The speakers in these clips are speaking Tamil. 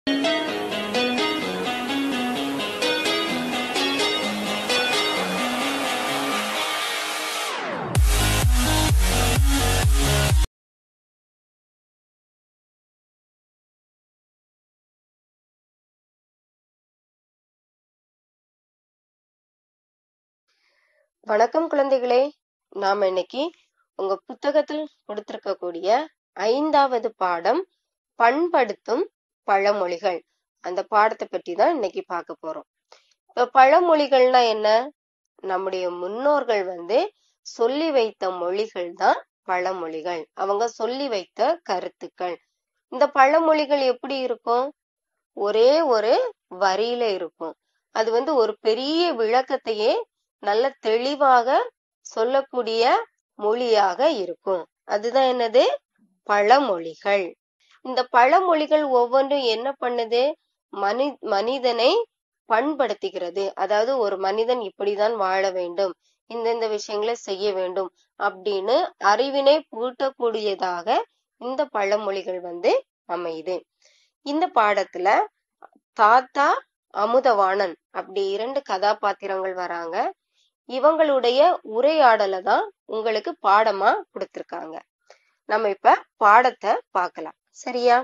வணக்கம் குழந்தைகளே நாம இன்னைக்கு உங்க புத்தகத்தில் கொடுத்திருக்கக்கூடிய ஐந்தாவது பாடம் பண்படுத்தும் பழமொழிகள் அந்த பாடத்தை பற்றி தான் இன்னைக்கு பார்க்க போறோம் இப்ப பழமொழிகள்னா என்ன நம்முடைய முன்னோர்கள் வந்து சொல்லி வைத்த மொழிகள் தான் பழமொழிகள் அவங்க சொல்லி வைத்த கருத்துக்கள் இந்த பழமொழிகள் எப்படி இருக்கும் ஒரே ஒரு வரியில இருக்கும் அது வந்து ஒரு பெரிய விளக்கத்தையே நல்ல தெளிவாக சொல்லக்கூடிய மொழியாக இருக்கும் அதுதான் என்னது பழமொழிகள் இந்த பழமொழிகள் ஒவ்வொன்றும் என்ன பண்ணுது மனி மனிதனை பண்படுத்துகிறது அதாவது ஒரு மனிதன் இப்படிதான் வாழ வேண்டும் இந்தந்த விஷயங்களை செய்ய வேண்டும் அப்படின்னு அறிவினை பூட்டக்கூடியதாக இந்த பழமொழிகள் வந்து அமையுது இந்த பாடத்துல தாத்தா அமுதவாணன் அப்படி இரண்டு கதாபாத்திரங்கள் வராங்க இவங்களுடைய உரையாடலை தான் உங்களுக்கு பாடமா கொடுத்திருக்காங்க நம்ம இப்ப பாடத்தை பார்க்கலாம் சரியா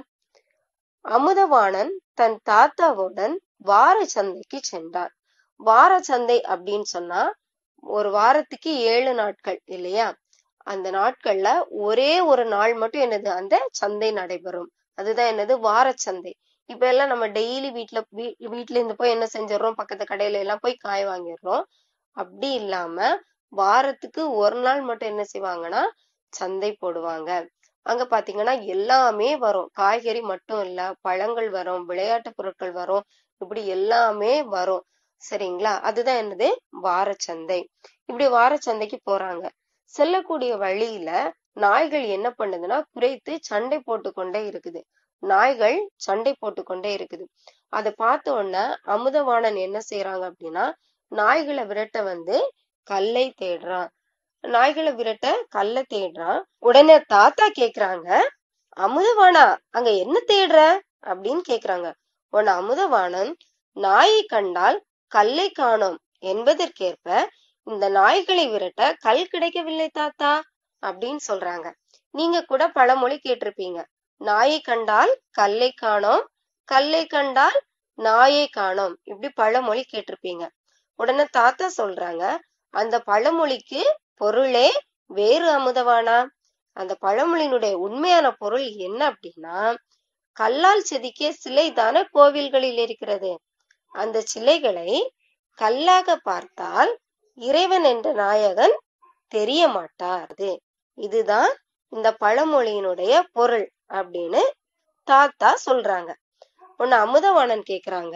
அமுதவாணன் தன் தாத்தாவுடன் வார சந்தைக்கு சென்றான் வார சந்தை அப்படின்னு சொன்னா ஒரு வாரத்துக்கு ஏழு நாட்கள் இல்லையா அந்த நாட்கள்ல ஒரே ஒரு நாள் மட்டும் என்னது அந்த சந்தை நடைபெறும் அதுதான் என்னது வாரச்சந்தை இப்ப எல்லாம் நம்ம டெய்லி வீட்ல வீ- வீட்ல இருந்து போய் என்ன செஞ்சிடறோம் பக்கத்து கடையில எல்லாம் போய் காய் வாங்கிடுறோம் அப்படி இல்லாம வாரத்துக்கு ஒரு நாள் மட்டும் என்ன செய்வாங்கன்னா சந்தை போடுவாங்க அங்க பாத்தீங்கன்னா எல்லாமே வரும் காய்கறி மட்டும் இல்ல பழங்கள் வரும் விளையாட்டு பொருட்கள் வரும் இப்படி எல்லாமே வரும் சரிங்களா அதுதான் என்னது வாரச்சந்தை இப்படி வாரச்சந்தைக்கு போறாங்க செல்லக்கூடிய வழியில நாய்கள் என்ன பண்ணுதுன்னா குறைத்து சண்டை போட்டுக்கொண்டே இருக்குது நாய்கள் சண்டை போட்டுக்கொண்டே இருக்குது அதை பார்த்த உடனே அமுதவாணன் என்ன செய்யறாங்க அப்படின்னா நாய்களை விரட்ட வந்து கல்லை தேடுறான் நாய்களை விரட்ட கல்லை தேடுறான் உடனே தாத்தா கேக்குறாங்க அமுதவானா அங்க என்ன தேடுற அப்படின்னு கேக்குறாங்க உடனே அமுதவாணன் நாயை கண்டால் கல்லை காணோம் என்பதற்கேற்ப இந்த நாய்களை விரட்ட கல் கிடைக்கவில்லை தாத்தா அப்படின்னு சொல்றாங்க நீங்க கூட பழமொழி கேட்டிருப்பீங்க நாயை கண்டால் கல்லை காணோம் கல்லை கண்டால் நாயை காணோம் இப்படி பழமொழி கேட்டிருப்பீங்க உடனே தாத்தா சொல்றாங்க அந்த பழமொழிக்கு பொருளே வேறு அமுதவானா அந்த பழமொழியினுடைய உண்மையான பொருள் என்ன அப்படின்னா கல்லால் செதுக்கிய சிலை தானே கோவில்களில் இருக்கிறது அந்த சிலைகளை கல்லாக பார்த்தால் இறைவன் என்ற நாயகன் தெரிய மாட்டாது இதுதான் இந்த பழமொழியினுடைய பொருள் அப்படின்னு தாத்தா சொல்றாங்க உன்னை அமுதவாணன் கேக்குறாங்க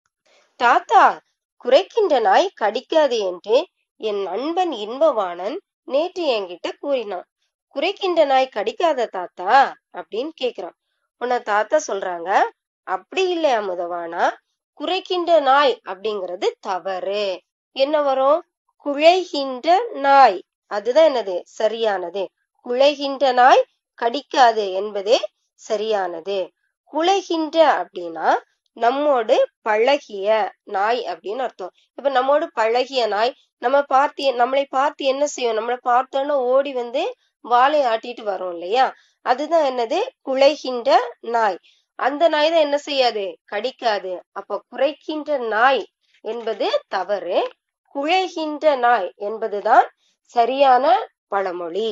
தாத்தா குறைக்கின்ற நாய் கடிக்காது என்று என் நண்பன் இன்பவாணன் நேற்று என்கிட்ட கூறினான் குறைக்கின்ற நாய் கடிக்காத தாத்தா அப்படின்னு கேக்குறான் உன்னை தாத்தா சொல்றாங்க அப்படி இல்லை அமுதவானா குறைக்கின்ற நாய் அப்படிங்கிறது தவறு என்ன வரும் குழைகின்ற நாய் அதுதான் என்னது சரியானது குழைகின்ற நாய் கடிக்காது என்பதே சரியானது குலைகின்ற அப்படின்னா நம்மோடு பழகிய நாய் அப்படின்னு அர்த்தம் இப்ப நம்மோடு பழகிய நாய் நம்ம பார்த்து நம்மளை பார்த்து என்ன செய்யும் நம்மளை பார்த்தோன்னா ஓடி வந்து வாலை ஆட்டிட்டு வரும் இல்லையா அதுதான் என்னது குலைகின்ற நாய் அந்த நாய் தான் என்ன செய்யாது கடிக்காது அப்ப குறைக்கின்ற நாய் என்பது தவறு குழைகின்ற நாய் என்பதுதான் சரியான பழமொழி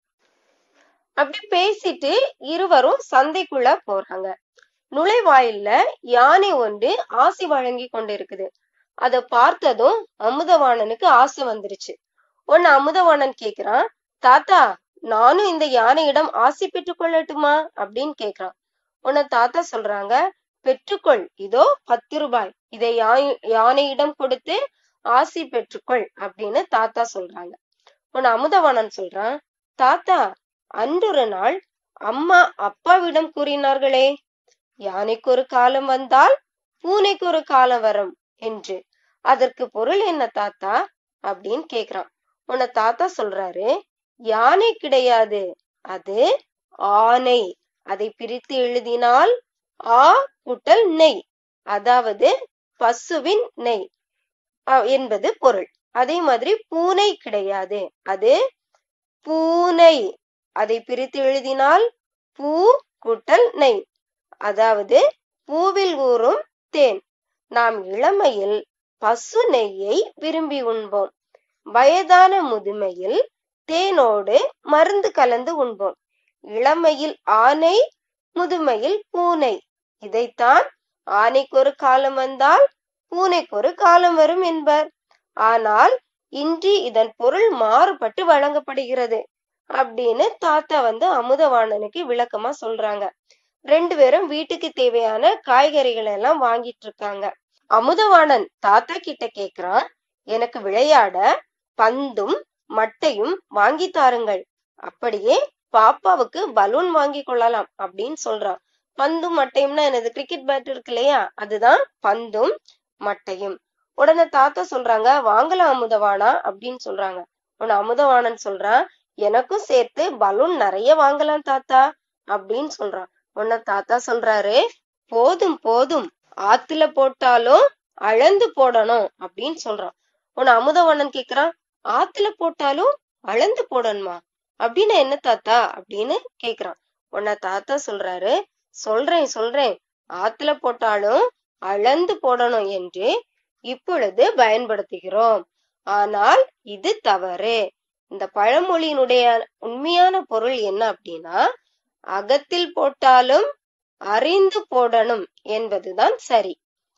அப்படி பேசிட்டு இருவரும் சந்தைக்குள்ள போறாங்க நுழைவாயில்ல யானை ஒன்று ஆசி வழங்கி கொண்டிருக்குது அத பார்த்ததும் அமுதவாணனுக்கு ஆசை வந்துருச்சு ஒன்னு அமுதவாணன் கேக்குறான் தாத்தா நானும் இந்த யானையிடம் ஆசி பெற்றுக் கொள்ளட்டுமா அப்படின்னு கேக்குறான் உன்னை தாத்தா சொல்றாங்க பெற்றுக்கொள் இதோ பத்து ரூபாய் இதை யானை- யானையிடம் கொடுத்து ஆசி பெற்றுக்கொள் அப்படின்னு தாத்தா சொல்றாங்க உன்னை அமுதவாணன் சொல்றான் தாத்தா அன்றொரு நாள் அம்மா அப்பாவிடம் கூறினார்களே யானைக்கு ஒரு காலம் வந்தால் பூனைக்கு ஒரு காலம் வரும் என்று அதற்கு பொருள் என்ன தாத்தா அப்படின்னு கேக்குறான் உன்னை தாத்தா சொல்றாரு யானை கிடையாது அது ஆனை அதை பிரித்து எழுதினால் ஆ கூட்டல் நெய் அதாவது பசுவின் நெய் அ- என்பது பொருள் அதே மாதிரி பூனை கிடையாது அது பூனை அதை பிரித்து எழுதினால் பூ கூட்டல் நெய் அதாவது பூவில் ஊறும் தேன் நாம் இளமையில் பசு நெய்யை விரும்பி உண்போம் வயதான முதுமையில் தேனோடு மருந்து கலந்து உண்போம் இளமையில் ஆனை முதுமையில் பூனை இதைத்தான் ஆனைக்கு ஒரு காலம் வந்தால் பூனைக்கு ஒரு காலம் வரும் என்பர் ஆனால் இன்றி இதன் பொருள் மாறுபட்டு வழங்கப்படுகிறது அப்படின்னு தாத்தா வந்து அமுதவாணனுக்கு விளக்கமா சொல்றாங்க ரெண்டு பேரும் வீட்டுக்கு தேவையான காய்கறிகள் எல்லாம் வாங்கிட்டு இருக்காங்க அமுதவாணன் தாத்தா கிட்ட கேக்குறான் எனக்கு விளையாட பந்தும் மட்டையும் வாங்கி தாருங்கள் அப்படியே பாப்பாவுக்கு பலூன் வாங்கி கொள்ளலாம் அப்படின்னு சொல்றான் பந்தும் மட்டையும்னா என்னது கிரிக்கெட் பேட் இருக்கு இல்லையா அதுதான் பந்தும் மட்டையும் உடனே தாத்தா சொல்றாங்க வாங்கலாம் அமுதவானா அப்படின்னு சொல்றாங்க உடனே அமுதவாணன் சொல்றான் எனக்கும் சேர்த்து பலூன் நிறைய வாங்கலாம் தாத்தா அப்படின்னு சொல்றான் உடனே தாத்தா சொல்றாரு போதும் போதும் ஆத்துல போட்டாலும் அளந்து போடணும் அப்படின்னு சொல்றான் உன்னை அமுதவாணன் கேக்குறான் ஆத்துல போட்டாலும் அளந்து போடணுமா அப்படின்னு என்ன தாத்தா அப்படின்னு கேக்குறான் உன்னை தாத்தா சொல்றாரு சொல்றேன் சொல்றேன் ஆத்துல போட்டாலும் அளந்து போடணும் என்று இப்பொழுது பயன்படுத்துகிறோம் ஆனால் இது தவறு இந்த பழமொழியினுடைய உண்மையான பொருள் என்ன அப்படின்னா அகத்தில் போட்டாலும் அறிந்து போடணும் என்பதுதான் சரி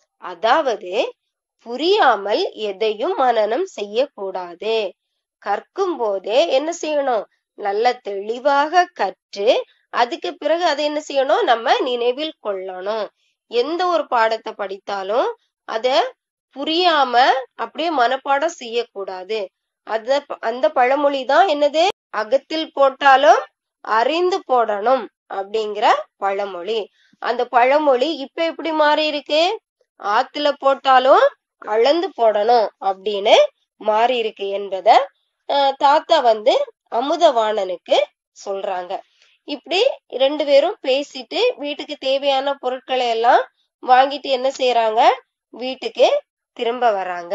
அதாவது புரியாமல் எதையும் மனனம் செய்யக்கூடாது கற்கும் போதே என்ன செய்யணும் நல்ல தெளிவாக கற்று அதுக்கு பிறகு அதை என்ன செய்யணும் நம்ம நினைவில் கொள்ளணும் எந்த ஒரு பாடத்தை படித்தாலும் அத புரியாம அப்படியே மனப்பாடம் செய்யக்கூடாது அத அந்த பழமொழி தான் என்னது அகத்தில் போட்டாலும் அறிந்து போடணும் அப்படிங்கிற பழமொழி அந்த பழமொழி இப்ப எப்படி மாறி இருக்கு ஆத்துல போட்டாலும் அளந்து போடணும் அப்படின்னு மாறி இருக்கு என்பத அஹ், தாத்தா வந்து அமுதவாணனுக்கு சொல்றாங்க இப்படி ரெண்டு பேரும் பேசிட்டு வீட்டுக்கு தேவையான பொருட்களை எல்லாம் வாங்கிட்டு என்ன செய்யறாங்க வீட்டுக்கு திரும்ப வராங்க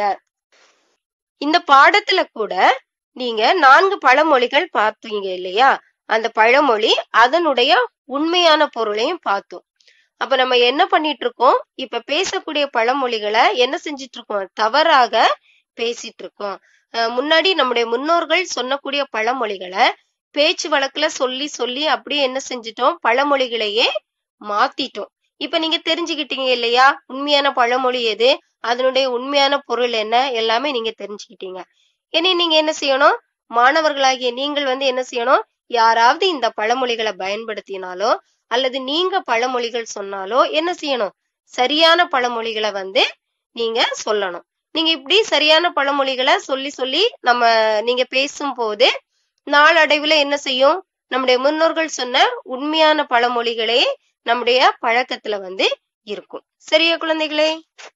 இந்த பாடத்துல கூட நீங்க நான்கு பழமொழிகள் பார்த்தீங்க இல்லையா அந்த பழமொழி அதனுடைய உண்மையான பொருளையும் பார்த்தோம் அப்ப நம்ம என்ன பண்ணிட்டு இருக்கோம் இப்ப பேசக்கூடிய பழமொழிகளை என்ன செஞ்சிட்டு இருக்கோம் தவறாக பேசிட்டு இருக்கோம் அஹ் முன்னாடி நம்முடைய முன்னோர்கள் சொன்னக்கூடிய பழமொழிகளை பேச்சு வழக்குல சொல்லி சொல்லி அப்படியே என்ன செஞ்சிட்டோம் பழமொழிகளையே மாத்திட்டோம் இப்ப நீங்க தெரிஞ்சுக்கிட்டீங்க இல்லையா உண்மையான பழமொழி எது அதனுடைய உண்மையான பொருள் என்ன எல்லாமே நீங்க தெரிஞ்சுக்கிட்டீங்க இனி நீங்க என்ன செய்யணும் மாணவர்களாகிய நீங்கள் வந்து என்ன செய்யணும் யாராவது இந்த பழமொழிகளை பயன்படுத்தினாலோ அல்லது நீங்க பழமொழிகள் சொன்னாலோ என்ன செய்யணும் சரியான பழமொழிகளை வந்து நீங்க சொல்லணும் நீங்க இப்படி சரியான பழமொழிகளை சொல்லி சொல்லி நம்ம நீங்க பேசும்போது நாளடைவுல என்ன செய்யும் நம்முடைய முன்னோர்கள் சொன்ன உண்மையான பழமொழிகளே நம்முடைய பழக்கத்துல வந்து இருக்கும் சரியா குழந்தைகளே